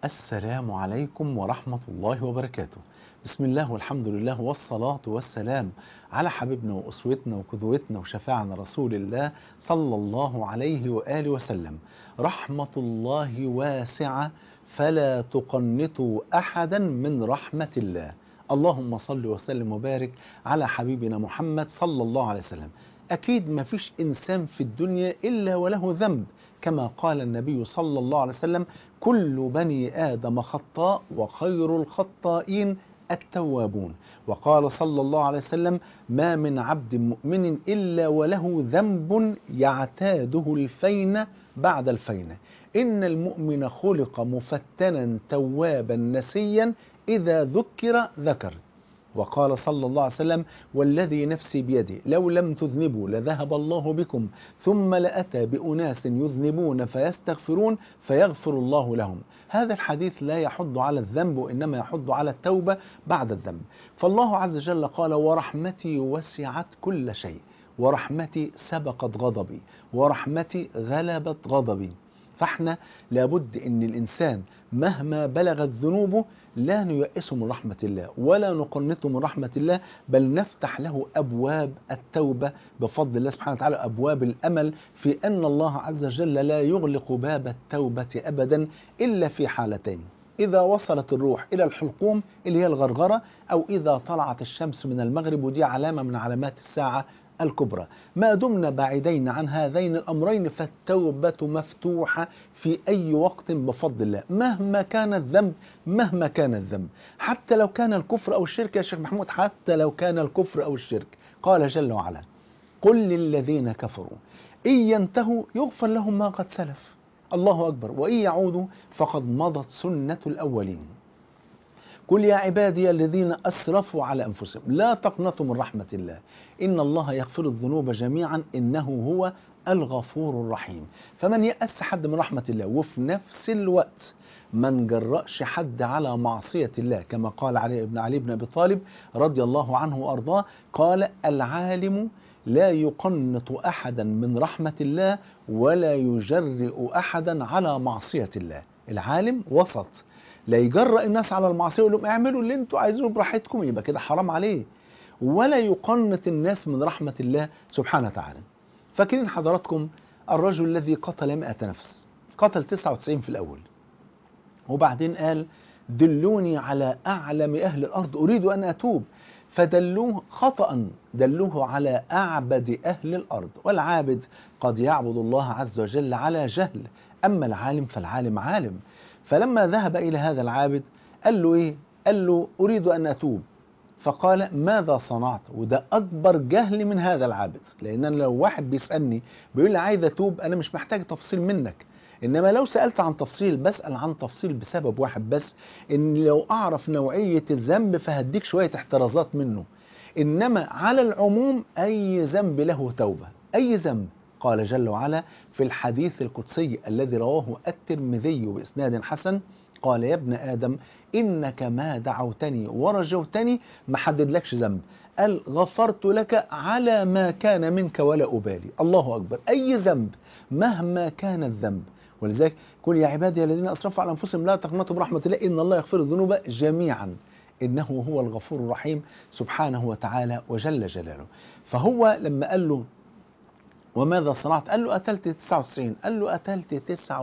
السلام عليكم ورحمة الله وبركاته بسم الله والحمد لله والصلاة والسلام على حبيبنا وأسوتنا وقدوتنا وشفاعنا رسول الله صلى الله عليه وآله وسلم رحمة الله واسعة فلا تقنطوا أحدا من رحمة الله اللهم صل وسلم وبارك على حبيبنا محمد صلى الله عليه وسلم أكيد ما فيش إنسان في الدنيا إلا وله ذنب كما قال النبي صلى الله عليه وسلم كل بني آدم خطاء وخير الخطائين التوابون وقال صلى الله عليه وسلم ما من عبد مؤمن إلا وله ذنب يعتاده الفين بعد الفين إن المؤمن خلق مفتنا توابا نسيا إذا ذكر ذكر وقال صلى الله عليه وسلم والذي نفسي بيده لو لم تذنبوا لذهب الله بكم ثم لأتى بأناس يذنبون فيستغفرون فيغفر الله لهم هذا الحديث لا يحض على الذنب وإنما يحض على التوبة بعد الذنب فالله عز وجل قال ورحمتي وسعت كل شيء ورحمتي سبقت غضبي ورحمتي غلبت غضبي فاحنا لابد ان الانسان مهما بلغت ذنوبه لا نيأسه من رحمة الله ولا نقنطه من رحمة الله بل نفتح له أبواب التوبة بفضل الله سبحانه وتعالى أبواب الأمل في أن الله عز وجل لا يغلق باب التوبة أبدا إلا في حالتين إذا وصلت الروح إلى الحلقوم اللي هي الغرغرة أو إذا طلعت الشمس من المغرب ودي علامة من علامات الساعة الكبرى ما دمنا بعيدين عن هذين الأمرين فالتوبة مفتوحة في أي وقت بفضل الله مهما كان الذنب مهما كان الذنب حتى لو كان الكفر أو الشرك يا شيخ محمود حتى لو كان الكفر أو الشرك قال جل وعلا قل للذين كفروا إن ينتهوا يغفر لهم ما قد سلف الله أكبر وإن يعودوا فقد مضت سنة الأولين قل يا عبادي الذين أسرفوا على أنفسهم لا تقنطوا من رحمة الله إن الله يغفر الذنوب جميعا إنه هو الغفور الرحيم فمن يأس حد من رحمة الله وفي نفس الوقت من جرأش حد على معصية الله كما قال علي بن علي بن أبي طالب رضي الله عنه وأرضاه قال العالم لا يقنط أحدا من رحمة الله ولا يجرئ أحدا على معصية الله العالم وسط لا يجرأ الناس على المعصيه ويقول لهم اعملوا اللي انتوا عايزينه براحتكم يبقى كده حرام عليه ولا يقنط الناس من رحمه الله سبحانه وتعالى فاكرين حضراتكم الرجل الذي قتل 100 نفس قتل 99 في الاول وبعدين قال دلوني على اعلم اهل الارض اريد ان اتوب فدلوه خطأ دلوه على أعبد أهل الأرض والعابد قد يعبد الله عز وجل على جهل أما العالم فالعالم عالم فلما ذهب إلى هذا العابد قال له إيه؟ قال له أريد أن أتوب فقال ماذا صنعت وده أكبر جهل من هذا العابد لأن أنا لو واحد بيسألني بيقول لي عايز أتوب أنا مش محتاج تفصيل منك إنما لو سألت عن تفصيل بسأل عن تفصيل بسبب واحد بس إن لو أعرف نوعية الذنب فهديك شوية احترازات منه إنما على العموم أي ذنب له توبة أي ذنب قال جل وعلا في الحديث القدسي الذي رواه الترمذي بإسناد حسن قال يا ابن آدم إنك ما دعوتني ورجوتني ما حددلكش ذنب قال غفرت لك على ما كان منك ولا أبالي الله أكبر أي ذنب مهما كان الذنب ولذلك قل يا عبادي الذين أسرفوا على أنفسهم لا تقنطوا برحمة الله إن الله يغفر الذنوب جميعا إنه هو الغفور الرحيم سبحانه وتعالى وجل جلاله فهو لما قال له وماذا صنعت قال له قتلت 99 قال له قتلت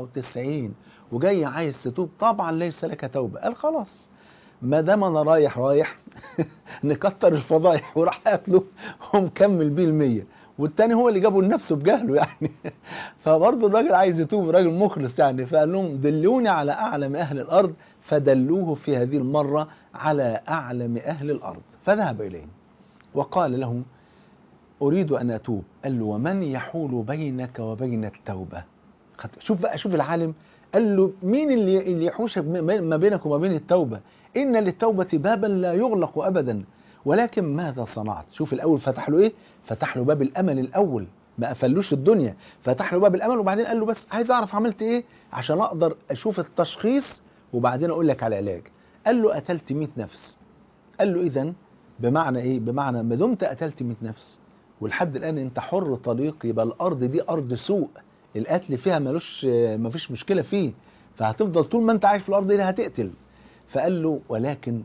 99 وجاي عايز تتوب طبعا ليس لك توبة قال خلاص ما دام انا رايح رايح نكتر الفضايح وراح قتله ومكمل بيه المية والتاني هو اللي جابه لنفسه بجهله يعني فبرضه الراجل عايز يتوب راجل مخلص يعني فقال لهم دلوني على اعلم اهل الارض فدلوه في هذه المرة على اعلم اهل الارض فذهب اليهم وقال لهم أريد أن أتوب قال له ومن يحول بينك وبين التوبة شوف بقى شوف العالم قال له مين اللي اللي يحوش ما بينك وما بين التوبة إن للتوبة بابا لا يغلق أبدا ولكن ماذا صنعت شوف الأول فتح له إيه فتح له باب الأمل الأول ما قفلوش الدنيا فتح له باب الأمل وبعدين قال له بس عايز أعرف عملت إيه عشان أقدر أشوف التشخيص وبعدين أقول لك على العلاج قال له قتلت 100 نفس قال له إذا بمعنى إيه بمعنى ما دمت قتلت 100 نفس ولحد الان انت حر طريق يبقى الارض دي ارض سوء القتل فيها ملوش مفيش مشكله فيه فهتفضل طول ما انت عايش في الارض دي هتقتل فقال له ولكن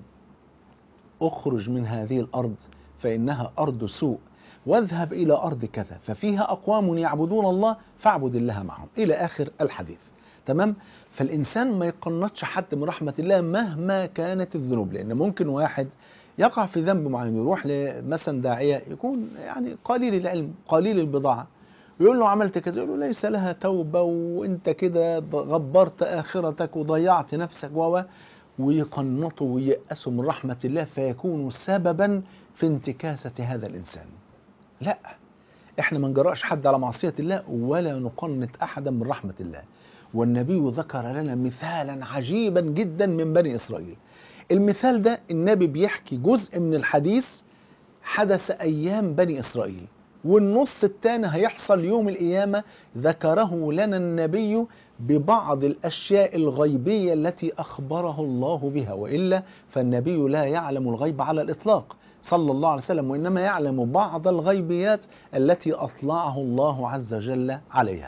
اخرج من هذه الارض فانها ارض سوء واذهب الى ارض كذا ففيها اقوام يعبدون الله فاعبد الله معهم الى اخر الحديث تمام فالانسان ما يقنطش حد من رحمه الله مهما كانت الذنوب لان ممكن واحد يقع في ذنب معين يروح لمثلا داعيه يكون يعني قليل العلم قليل البضاعه يقول له عملت كذا يقول له ليس لها توبه وانت كده غبرت اخرتك وضيعت نفسك و ويقنطوا وييأسوا من رحمه الله فيكونوا سببا في انتكاسه هذا الانسان. لا احنا ما نجرأش حد على معصيه الله ولا نقنط احدا من رحمه الله. والنبي ذكر لنا مثالا عجيبا جدا من بني اسرائيل. المثال ده النبي بيحكي جزء من الحديث حدث ايام بني اسرائيل والنص الثاني هيحصل يوم القيامه ذكره لنا النبي ببعض الاشياء الغيبيه التي اخبره الله بها والا فالنبي لا يعلم الغيب على الاطلاق صلى الله عليه وسلم وانما يعلم بعض الغيبيات التي اطلعه الله عز وجل عليها.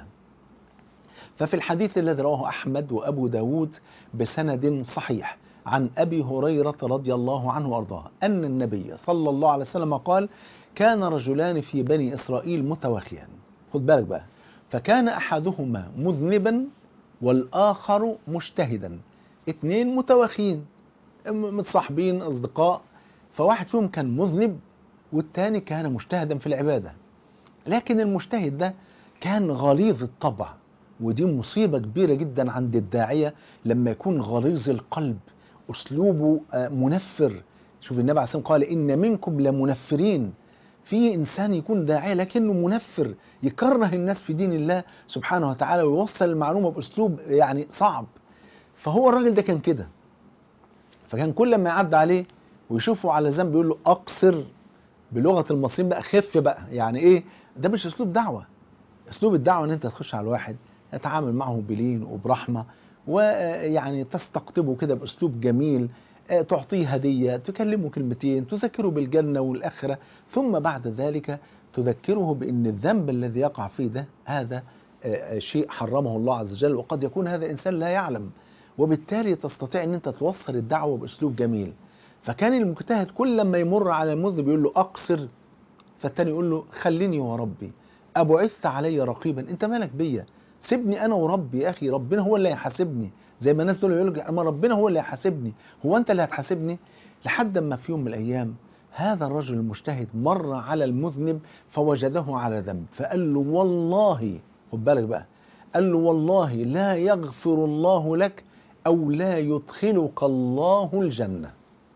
ففي الحديث الذي رواه احمد وابو داود بسند صحيح عن أبي هريرة رضي الله عنه وأرضاه أن النبي صلى الله عليه وسلم قال كان رجلان في بني إسرائيل متواخيان خد بالك بقى فكان أحدهما مذنبا والآخر مجتهدا اتنين متواخين متصاحبين أصدقاء فواحد فيهم كان مذنب والتاني كان مجتهدا في العبادة لكن المجتهد ده كان غليظ الطبع ودي مصيبة كبيرة جدا عند الداعية لما يكون غليظ القلب اسلوبه منفر شوف النبي عليه الصلاه قال ان منكم لمنفرين في انسان يكون داعيه لكنه منفر يكره الناس في دين الله سبحانه وتعالى ويوصل المعلومه باسلوب يعني صعب فهو الراجل ده كان كده فكان كل ما يعدي عليه ويشوفه على ذنب يقول له اقصر بلغه المصريين بقى خف بقى يعني ايه ده مش اسلوب دعوه اسلوب الدعوه ان انت تخش على الواحد تتعامل معه بلين وبرحمه ويعني تستقطبه كده باسلوب جميل تعطيه هديه تكلمه كلمتين تذكره بالجنه والاخره ثم بعد ذلك تذكره بان الذنب الذي يقع فيه ده هذا شيء حرمه الله عز وجل وقد يكون هذا انسان لا يعلم وبالتالي تستطيع ان انت توصل الدعوه باسلوب جميل فكان المجتهد كل لما يمر على المذنب يقول له اقصر فالتاني يقول له خليني وربي ابعثت علي رقيبا انت مالك بيا سيبني انا وربي يا اخي ربنا هو اللي هيحاسبني زي ما الناس دول يقولوا لك اما ربنا هو اللي هيحاسبني هو انت اللي هتحاسبني لحد ما في يوم من الايام هذا الرجل المجتهد مر على المذنب فوجده على ذنب فقال له والله خد بالك بقى قال له والله لا يغفر الله لك او لا يدخلك الله الجنه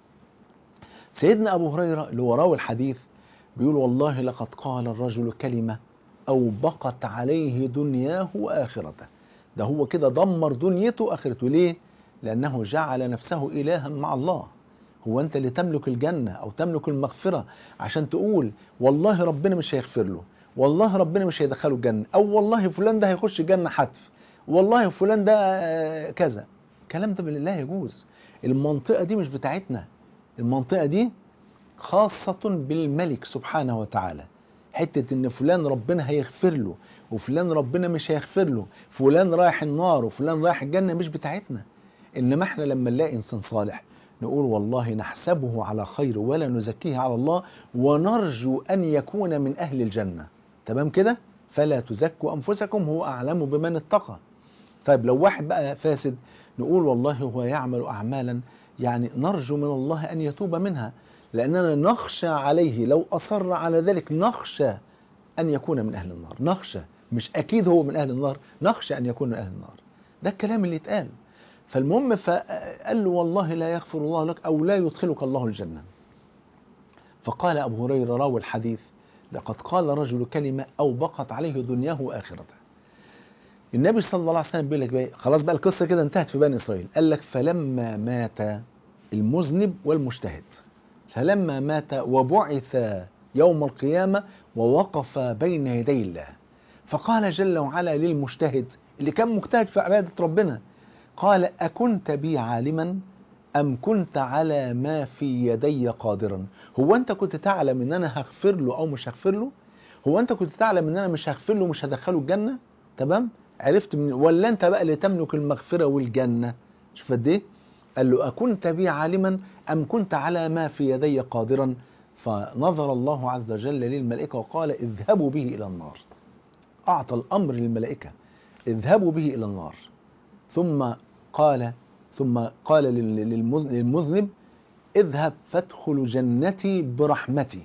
سيدنا ابو هريره اللي وراه الحديث بيقول والله لقد قال الرجل كلمه أو بقت عليه دنياه وآخرته ده هو كده دمر دنيته وآخرته ليه؟ لأنه جعل نفسه إلها مع الله هو أنت اللي تملك الجنة أو تملك المغفرة عشان تقول والله ربنا مش هيغفر له والله ربنا مش هيدخله الجنة أو والله فلان ده هيخش الجنة حتف والله فلان ده كذا الكلام ده لا يجوز المنطقة دي مش بتاعتنا المنطقة دي خاصة بالملك سبحانه وتعالى حتة ان فلان ربنا هيغفر له وفلان ربنا مش هيغفر له فلان رايح النار وفلان رايح الجنة مش بتاعتنا انما احنا لما نلاقي انسان صالح نقول والله نحسبه على خير ولا نزكيه على الله ونرجو ان يكون من اهل الجنة تمام كده فلا تزكوا انفسكم هو اعلم بمن اتقى طيب لو واحد بقى فاسد نقول والله هو يعمل اعمالا يعني نرجو من الله ان يتوب منها لأننا نخشى عليه لو أصر على ذلك نخشى أن يكون من أهل النار نخشى مش أكيد هو من أهل النار نخشى أن يكون من أهل النار ده الكلام اللي اتقال فالمهم فقال له والله لا يغفر الله لك أو لا يدخلك الله الجنة فقال أبو هريرة راوي الحديث لقد قال رجل كلمة أو بقت عليه دنياه وآخرته النبي صلى الله عليه وسلم بيقول لك بقى خلاص بقى القصة كده انتهت في بني إسرائيل قال لك فلما مات المذنب والمجتهد فلما مات وبعث يوم القيامة ووقف بين يدي الله فقال جل وعلا للمجتهد اللي كان مجتهد في عبادة ربنا قال أكنت بي عالما أم كنت على ما في يدي قادرا هو أنت كنت تعلم أن أنا هغفر له أو مش هغفر له هو أنت كنت تعلم أن أنا مش هغفر له مش هدخله الجنة تمام عرفت من ولا انت بقى اللي تملك المغفره والجنه شوف قد ايه قال له اكنت بي عالما ام كنت على ما في يدي قادرا فنظر الله عز وجل للملائكه وقال اذهبوا به الى النار اعطى الامر للملائكه اذهبوا به الى النار ثم قال ثم قال لل- للمذ- للمذنب اذهب فادخل جنتي برحمتي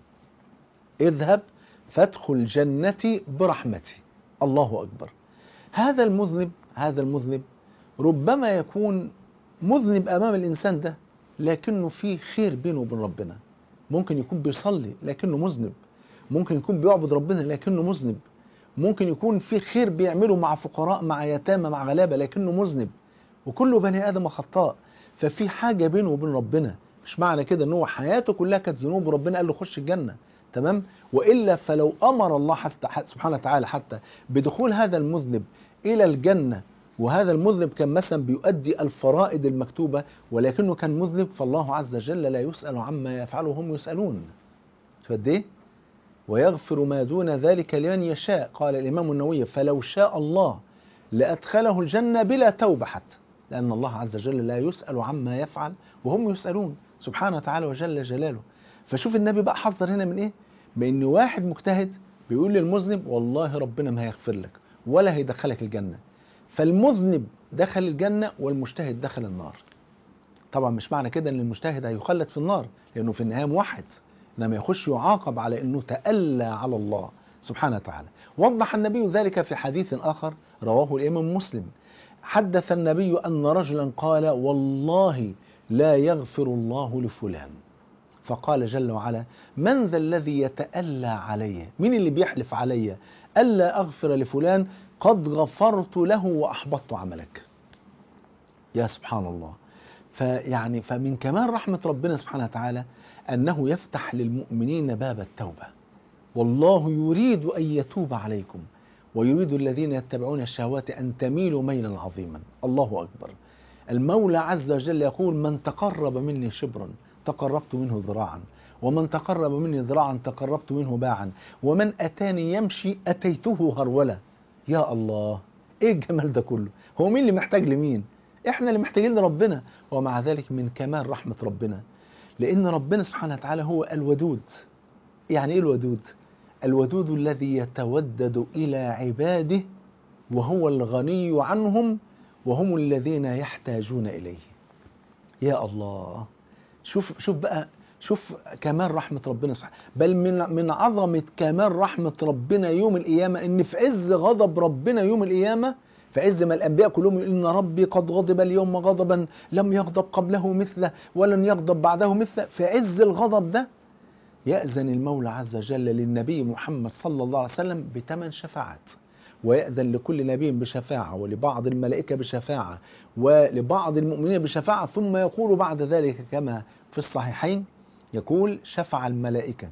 اذهب فادخل جنتي برحمتي الله اكبر هذا المذنب هذا المذنب ربما يكون مذنب امام الانسان ده لكنه في خير بينه وبين ربنا ممكن يكون بيصلي لكنه مذنب ممكن يكون بيعبد ربنا لكنه مذنب ممكن يكون في خير بيعمله مع فقراء مع يتامى مع غلابه لكنه مذنب وكل بني ادم خطاء ففي حاجه بينه وبين ربنا مش معنى كده ان هو حياته كلها كانت ذنوب وربنا قال له خش الجنه تمام والا فلو امر الله حتى سبحانه وتعالى حتى بدخول هذا المذنب الى الجنه وهذا المذنب كان مثلا بيؤدي الفرائض المكتوبه ولكنه كان مذنب فالله عز وجل لا يسال عما يفعله هم يسالون فقد ايه ويغفر ما دون ذلك لمن يشاء قال الامام النووي فلو شاء الله لادخله الجنه بلا توبه حتى لان الله عز وجل لا يسال عما يفعل وهم يسالون سبحانه وتعالى وجل جلاله فشوف النبي بقى حذر هنا من ايه بان واحد مجتهد بيقول للمذنب والله ربنا ما هيغفر لك ولا هيدخلك الجنه فالمذنب دخل الجنه والمجتهد دخل النار طبعا مش معنى كده ان المجتهد هيخلد في النار لانه في النهايه موحد انما يخش يعاقب على انه تألى على الله سبحانه وتعالى وضح النبي ذلك في حديث اخر رواه الامام مسلم حدث النبي ان رجلا قال والله لا يغفر الله لفلان فقال جل وعلا من ذا الذي يتألى علي مين اللي بيحلف علي ألا أغفر لفلان قد غفرت له وأحبطت عملك يا سبحان الله فيعني فمن كمال رحمة ربنا سبحانه وتعالى أنه يفتح للمؤمنين باب التوبة والله يريد أن يتوب عليكم ويريد الذين يتبعون الشهوات أن تميلوا ميلا عظيما الله أكبر المولى عز وجل يقول من تقرب مني شبرا تقربت منه ذراعا ومن تقرب مني ذراعا تقربت منه باعا ومن أتاني يمشي أتيته هرولة يا الله ايه الجمال ده كله هو مين اللي محتاج لمين احنا اللي محتاجين لربنا ومع ذلك من كمال رحمة ربنا لأن ربنا سبحانه وتعالى هو الودود يعني ايه الودود الودود الذي يتودد إلى عباده وهو الغني عنهم وهم الذين يحتاجون إليه يا الله شوف شوف بقى شوف كمال رحمة ربنا سبحانه بل من من عظمة كمال رحمة ربنا يوم القيامة إن في عز غضب ربنا يوم القيامة في عز ما الأنبياء كلهم يقولون إن ربي قد غضب اليوم غضبا لم يغضب قبله مثله ولن يغضب بعده مثله في عز الغضب ده يأذن المولى عز وجل للنبي محمد صلى الله عليه وسلم بثمان شفاعات ويأذن لكل نبي بشفاعة ولبعض الملائكة بشفاعة ولبعض المؤمنين بشفاعة ثم يقول بعد ذلك كما في الصحيحين يقول شفع الملائكة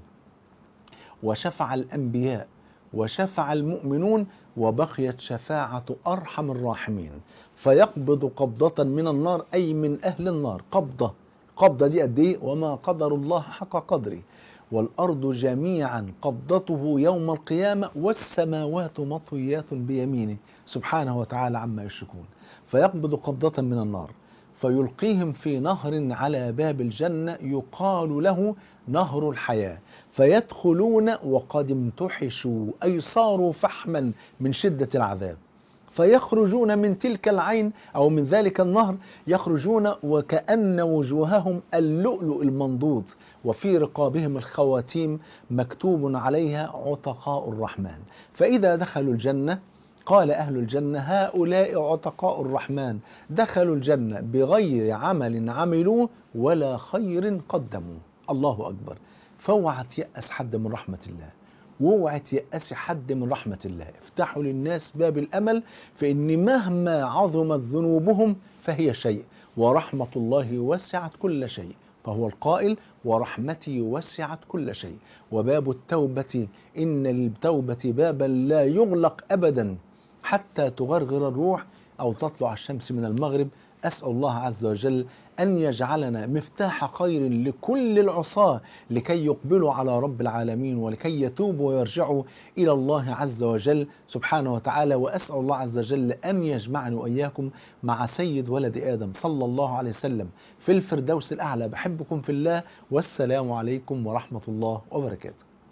وشفع الأنبياء وشفع المؤمنون وبقيت شفاعة أرحم الراحمين فيقبض قبضة من النار أي من أهل النار قبضة قبضة دي قد إيه وما قدر الله حق قدره والأرض جميعا قبضته يوم القيامة والسماوات مطويات بيمينه سبحانه وتعالى عما يشركون فيقبض قبضة من النار فيلقيهم في نهر على باب الجنة يقال له نهر الحياة فيدخلون وقد امتحشوا أي صاروا فحما من شدة العذاب فيخرجون من تلك العين أو من ذلك النهر يخرجون وكأن وجوههم اللؤلؤ المنضود وفي رقابهم الخواتيم مكتوب عليها عتقاء الرحمن فإذا دخلوا الجنة قال أهل الجنة هؤلاء عتقاء الرحمن دخلوا الجنة بغير عمل عملوه ولا خير قدموا الله أكبر فاوعى تيأس حد من رحمة الله واوعى تيأس حد من رحمة الله افتحوا للناس باب الأمل فإن مهما عظمت ذنوبهم فهي شيء ورحمة الله وسعت كل شيء فهو القائل ورحمتي وسعت كل شيء وباب التوبة إن للتوبة بابا لا يغلق أبدا حتى تغرغر الروح أو تطلع الشمس من المغرب أسأل الله عز وجل أن يجعلنا مفتاح خير لكل العصاة لكي يقبلوا على رب العالمين ولكي يتوبوا ويرجعوا إلى الله عز وجل سبحانه وتعالى وأسأل الله عز وجل أن يجمعني وإياكم مع سيد ولد آدم صلى الله عليه وسلم في الفردوس الأعلى بحبكم في الله والسلام عليكم ورحمة الله وبركاته